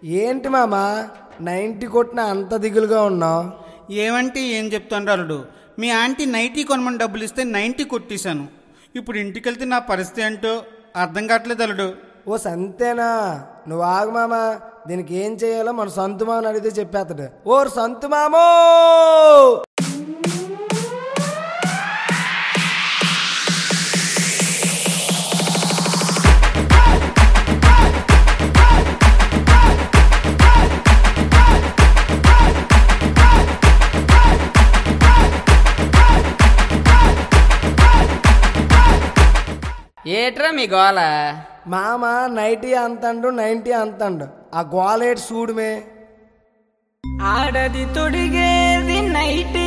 ఏంటి మామ నైంటీ కొట్టిన అంత దిగులుగా ఉన్నావు ఏమంటే ఏం చెప్తాను అల్లుడు మీ ఆంటీ నైటీ కొనమని డబ్బులు ఇస్తే నైంటీ కొట్టేశాను ఇప్పుడు ఇంటికి వెళ్తే నా పరిస్థితి ఏంటో అర్థం కావట్లేదు అల్లుడు ఓ సంతేనా నువ్వు ఆగు మామ దీనికి ఏం చేయాలో మన సంతు మామని అడిగితే చెప్పేస్తాడు ఓర్ సంతు మామో ఏట్రా మీ గోల మామ నైటీ అంతండు నైంటీ అంతండు ఆ గోలేటి చూడుమే ఆడది తొడిగేది నైటి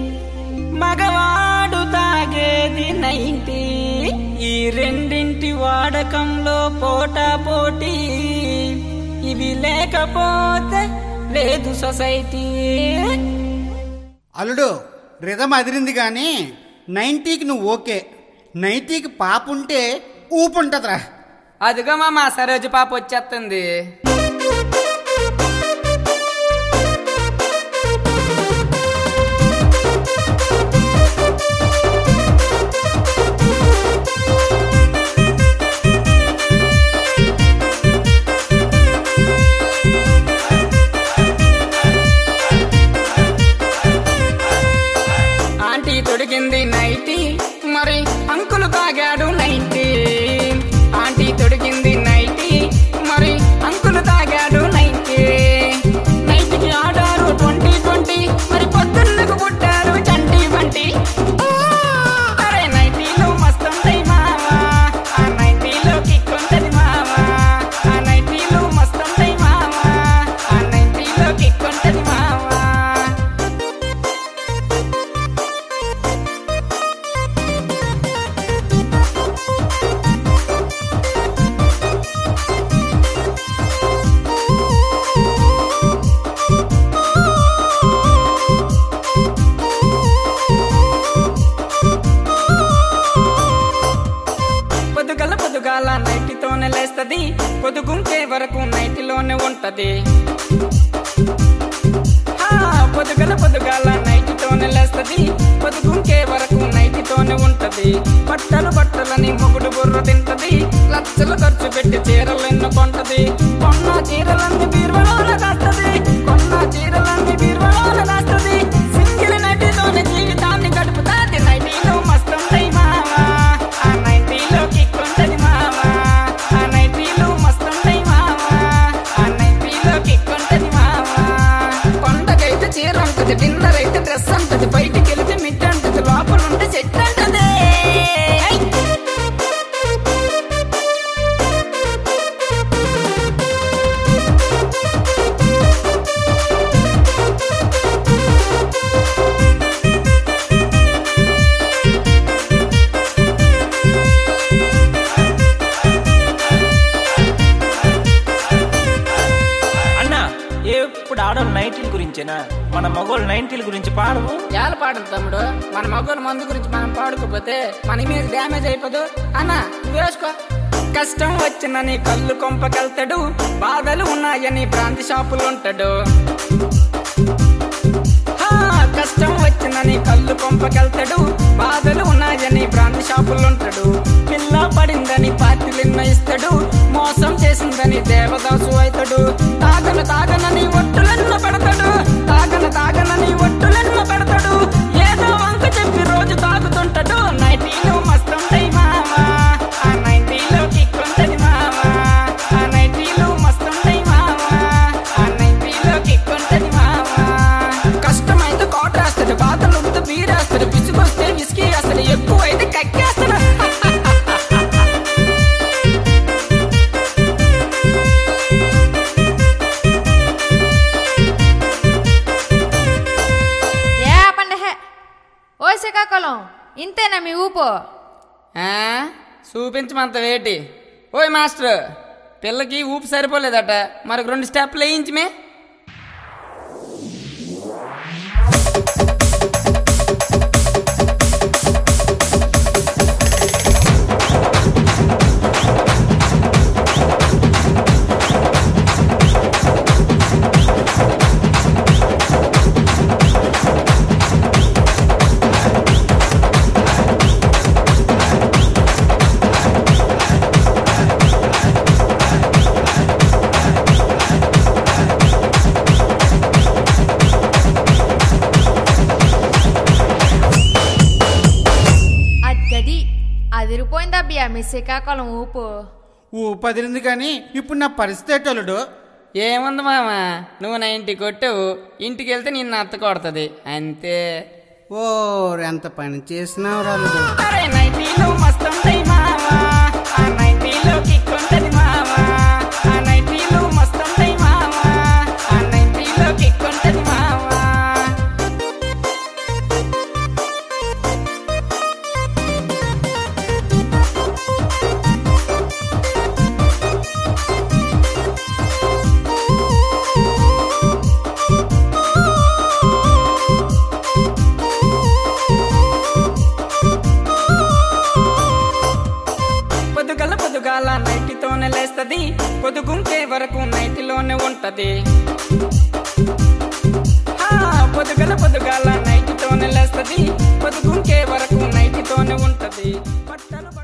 మగవాడు తాగేది నైంటి ఈ రెండింటి వాడకంలో పోటా పోటీ ఇవి లేకపోతే లేదు సొసైటీ అల్లుడు రిధం అదిరింది కానీ నైంటీకి నువ్వు ఓకే నైంటీకి పాప ఉంటే ఊపు ఉంటుందిరా అదిగో మా సరోజు పాప వచ్చేస్తుంది ఆంటీ తొడిగింది నైటీ మరి అంకులు తాగాడు నైంటీ ఆంటీ తొడిగింది నైటీ మరి అంకులు తాగాడు నైంటీ నైట్కి ఆడారు ట్వంటీ ట్వంటీ మరి పొద్దున్నకు పుట్టారు చంటి బంటి అరే నైటీలో మస్తుంటాయి మావా ఆ నైటీలో కిక్ ఉంటది మావా ఆ నైటీలో మస్తుంటాయి మావా ఆ నైటీలో కిక్ ఉంటది మావా పొద్దుగల పొద్దుగాల నైటితోనే లేస్తది పొద్దుగుంకే వరకు నైటిలోనే ఉంటది ఆ, పొద్దుగల పొద్దుగాల నైటితోనే లేస్తది పొద్దుగుంకే వరకు నైటితోనే ఉంటది బట్టలు బట్టలని మొగుడు బుర్ర తింటది లక్షలు ఖర్చు పెట్టి చీరలు ఎన్నో కొంటది కొన్న చీరలన్నీ బీరువాలోన దాస్తది కొన్న చీరలన్నీ బీరువాలోన దాస్తది సింగిల్ నైటితోనే జీవితాన్ని గడుపుతాది నైటీలో మస్తుంటాయి మావా ఆ నైటీలో కిక్ ఉంటది మావా ఆ నైటీలో మస్తుంటాయి మావా ఆ నైటీలో కిక్ ఉంటది మావా కొండకైతే చీర ఉంటది డిన్నర్ అయితే డ్రెస్ ఉంటది బయటికి వెళ్తే మిడ్ ఉంటది లోపల ఉంటే సెట్ ఉంటది ఐ! అన్న ఎప్పుడు ఆడవాళ్ళు నైన్టీల గురించేనా మన మగవాళ్ళు నైన్టీల గురించి పాడవు ఏళ్ళ పాడదు తమ్ముడు మన మగవాళ్ళ మందు గురించి మనం పాడుకోపోతే మన ఇమేజ్ డ్యామేజ్ అయిపోదు అన్న నువ్వు వేసుకో కష్టం వచ్చినని కళ్ళు కొంపకెళ్తాడు బాధలు ఉన్నాయని బ్రాంతి షాపులు ఉంటాడు హా, కష్టం వచ్చినని కళ్ళు కొంపకెళ్తాడు బాధలు ఉన్నాయని బ్రాంతి షాపులు ఉంటాడు పిల్ల పడిందని పార్టీలు ఇస్తాడు మోసం చేసిందని దేవదాసు అవుతాడు తాగను తాగనని ఒట్టులెన్న పెడతాడు తాగను తాగనని ఒట్టులెన్న పెడతాడు ఏదో వంక చెప్పి రోజు తాగుతుంటాడు నైటీలో మస్తుంటాయి మావా ఆ నైటీలో కిక్ ఉంటది మావా ఆ నైటీలో మస్తుంటాయి మావా ఆ నైటీలో కిక్ ఉంటది మావా కష్టమైతే కోట వేస్తాడు బాధలు ఉంటే బీరేస్తాడు విసుగొస్తే విసికి వేస్తాడు ఎక్కువ అయితే కక్కేస్తాడు ఏ పండహే ఓ శ్రీకాకుళం ఇంతేనా మీ ఊపు ఆ, చూపించమంత వేటి ఓయ్ మాస్టర్ పిల్లకి ఊపి సరిపోలేదట మరొక రెండు స్టెప్లు వేయించమే ఉంటబ్బియా మీ శ్రీకాకుళం ఊపు ఊపదిరింది కానీ ఇప్పుడు నా పరిస్థితి ఏంటలుడు ఏముంది మామ నువ్వు నా ఇంటికి కొట్టావు ఇంటికి వెళ్తే నిన్ను అత్త కొడుతుంది అంతే ఓ ఎంత పని చేసినావు రాలుడు అరే నైటీలో మస్తు ఉంటాయి మావా ఆ నైటీలో కిక్ ఉంటది మావా ఆ నైటీలో మస్తు ఉంటాయి మావా ఆ నైటీలో కిక్ ఉంటది మావా పొద్దుగల పొద్దుగాల నైటితోనే లేస్తది పొదుగుంకే వరకు నైటిలోనే ఉంటది ఆ, పొద్దుగల పొద్దుగాల నైటితోనే లేస్తది పొదుగుంకే వరకు నైటితోనే ఉంటది బట్టలు